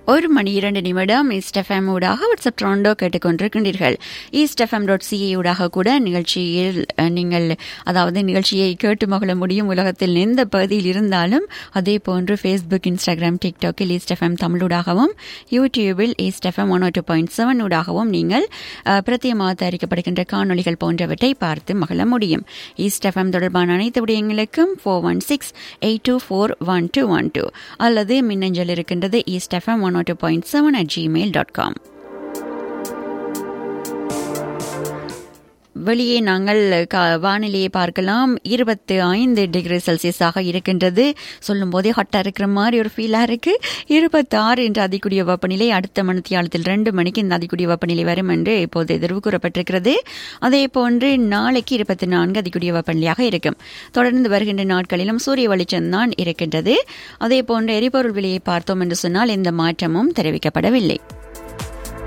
ஒரு மணி இரண்டு நிமிடம் ஈஸ்ட் எஃப்எம் ஊடாக வாட்ஸ்அப் ட்ராண்டோ கேட்டுக்கொண்டிருக்கின்றீர்கள் ஈஸ்ட் எஃப்எம் டாட் சிஏ ஊடாக கூட நிகழ்ச்சியில் அஹ், நீங்கள் அதாவது நிகழ்ச்சியை கேட்டு மகிழ முடியும் உலகத்தில் எந்த பகுதியில் இருந்தாலும் அதே போன்று ஃபேஸ்புக் இன்ஸ்டாகிராம் டிக்டாக்கில் ஈஸ்ட் எஃப்எம் தமிழூடாகவும் யூடியூபில் East FM one two point seven ஊடாகவும் நீங்கள் அஹ், பிரத்யேகமாக தயாரிக்கப்படுகின்ற காணொளிகள் போன்றவற்றை பார்த்து மகிழ முடியும் ஈஸ்ட் எஃப்எம் தொடர்பான அனைத்து விடயங்களுக்கும் four one six eight two four one two one two அல்லது மின்னஞ்சல் இருக்கின்றது East FM one two point seven at Gmail dot com வெளியே நாங்கள் கா- வானிலையை பார்க்கலாம் இருபத்தி ஐந்து டிகிரி செல்சியஸாக இருக்கின்றது சொல்லும் போதே ஹாட்டாக இருக்கிற மாதிரி ஒரு ஃபீலாக இருக்கு இருபத்தி ஆறு என்ற அதிகூடிய வெப்பநிலை அடுத்த மணித்தியாலத்தில் ரெண்டு மணிக்கு இந்த அதிகூடிய வெப்பநிலை வரும் என்று இப்போது எதிர்வு கூறப்பட்டிருக்கிறது அதே போன்று நாளைக்கு இருபத்தி நான்கு அதிகூடிய வெப்பநிலையாக இருக்கும் தொடர்ந்து வருகின்ற நாட்களிலும் சூரிய வெளிச்சம் தான் இருக்கின்றது அதே போன்று எரிபொருள் விலையை பார்த்தோம் என்று சொன்னால் எந்த மாற்றமும் தெரிவிக்கப்படவில்லை